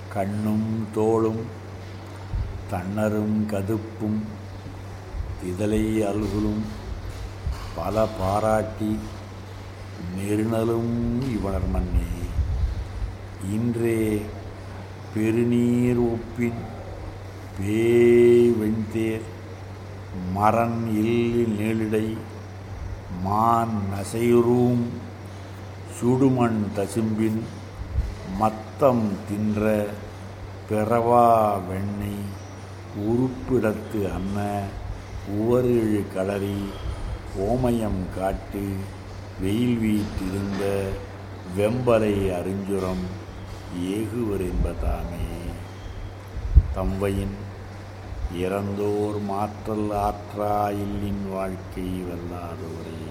கண்ணும் தோளும் தன்னரும் கதுப்பும் இதழை அல்குலும் பல பாராட்டி நெருணலும் இவனர் மன்னே இன்றே பெருநீர் ஒப்பின் பேய் வெண்தேர் மரன் இல்லி நீளிடை மான் நசையுறும் சுடுமண் தசும்பின் மத்தம் தின்ற பிறவா வெண்ணெய் உருப்பிடத்து அன்ன உவரிழு களரி ஓமயம் காட்டு வெயில் வீட்டிருந்த வெம்பலை அறிஞ்சுரம் ஏகுவர் என்பதாமே தம்வையின் இறந்தோர் மாற்றல் ஆற்றா இல்லின் வாழ்க்கை வல்லாதோரே